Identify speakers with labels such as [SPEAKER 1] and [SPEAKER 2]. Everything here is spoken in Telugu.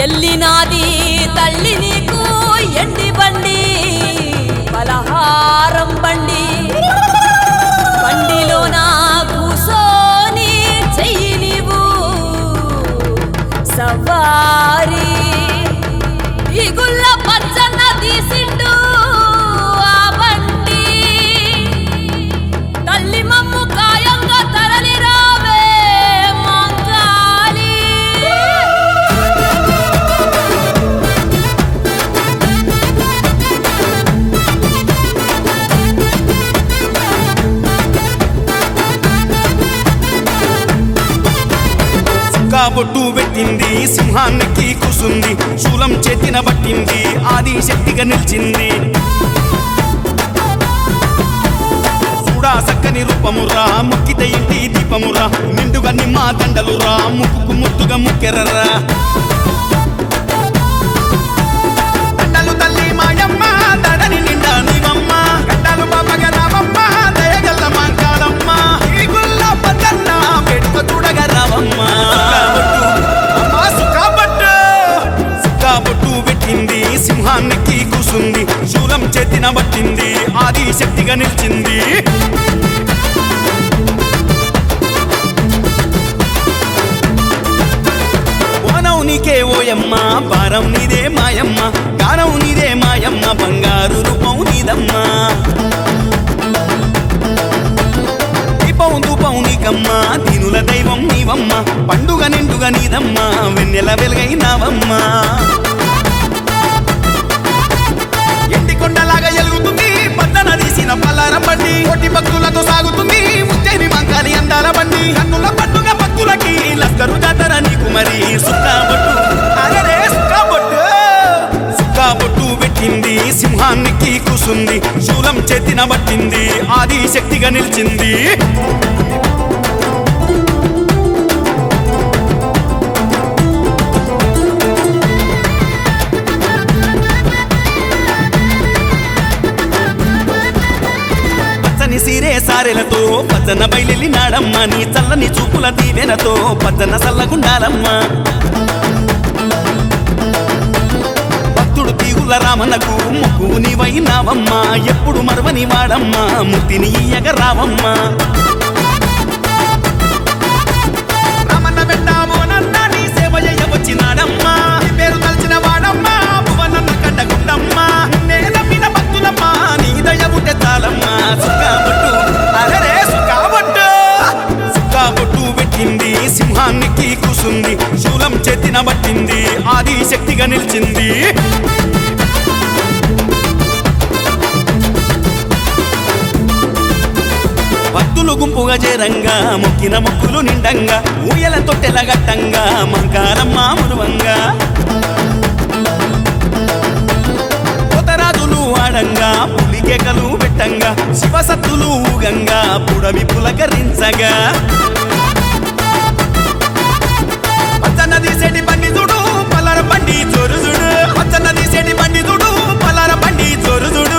[SPEAKER 1] ఎల్లినాది తల్లి నీకు ఎండి బండి పలహారం బండి బండిలో నా కూసోని చెయ్యి నీవు సవారి ఇగుల్ల పచ్చన్న తీసిండు ఆ బండి తల్లి మమ్ము కాయంగా తరలి రావే మంగాలి
[SPEAKER 2] కాబొట్టు పెట్టింది సింహానికి కూసుంది శూలం చేతిన పట్టింది ఆది శక్తిగా నిలిచింది చూడా సక్కని రూపమురా ముక్కిత ఇంటి దీపమురా నిండుగా నిమ్మ దండలురా ముక్కుకు ముద్దుగా ముక్కెరరా దండలు తల్లి మాయమ్మ దడని నిండా నీవమ్మ గడ్డలు బాబగ రావమ్మ దయగల్ల మాంకాలమ్మ ఈ గుల్ల పద్దన్న పెట్టుక చూడగా రావమ్మ సుఖాబొట్టు, అమ్మా సుఖాబొట్టు. సుఖాబొట్టు పెట్టింది సింహానికి కూసుంది శూలం చేతిన పట్టింది ఆది శక్తిగా నిలిచింది ఓనం నీకే ఓయమ్మ భారం నీదే మాయమ్మ గానం నీదే మాయమ్మ బంగారు రూపం నీదమ్మా దీపం ధూపం నీకమ్మ దీనుల దైవం నీవమ్మ పండుగ నిండుగా నీదమ్మ వెన్నెల వెలుగైనావమ్మా ఎండి కొండలాగా ఎలుగుతుంది పద్దన తీసిన పల్లారం బండి కోటి భక్తులతో సాగుతుంది ముత్తేని మంకాలి అందాల బండి కన్నుల పండుగ భక్తులకి లస్కరు జాతర నీకు మరి సుక్కాబొట్టు అరే సుక్కాబొట్టు సుక్కాబొట్టు పెట్టింది సింహానికి కూసుంది శూలం చేతిన పట్టింది ఆది శక్తిగా నిలిచింది పచ్చని సీరే సారెలతో పచ్చన బయలెల్లి నాడమ్మ నీ చల్లని చూపుల దీవెనతో పచ్చన సల్లగుండాలమ్మ భక్తుడు తీగుల రామన్నకు ముక్కు నీవైనావమ్మ ఎప్పుడు మరవని వాడమ్మ ముక్తిని ఇయ్యగ రావమ్మ రామన్న వెంటామో నన్న నీ సేవ వచ్చినాడమ్మ నీ పేరు తలచిన వాడమ్మ భువనన్న కడ్డగుండమ్మ నే నమ్మిన భక్తులమ్మ నీ దయ ఉంటే చాలమ్మ సుఖాబొట్టు అరే సుఖాబొట్టు సుఖాబొట్టు పెట్టింది సింహానికి కూసుంది శూలం చేతిన పట్టింది ఆది శక్తిగా నిలిచింది భక్తులు గుంపుగా చేరంగా మొక్కిన మొక్కులు నిండంగా ఊయల తొట్టెల గట్టంగా మంకారమ్మ మురువంగా కొతరాజులు ఆడంగా పులికేకలు పెట్టంగా శివసత్తులు ఊగంగా పుడమి పులకరించగా పచ్చన్న తీసేటి బండి చూడు పల్లర బండి చోరు చూడు పచ్చన్న తీసేటి బండి చూడు పల్లర బండి చోరు చూడు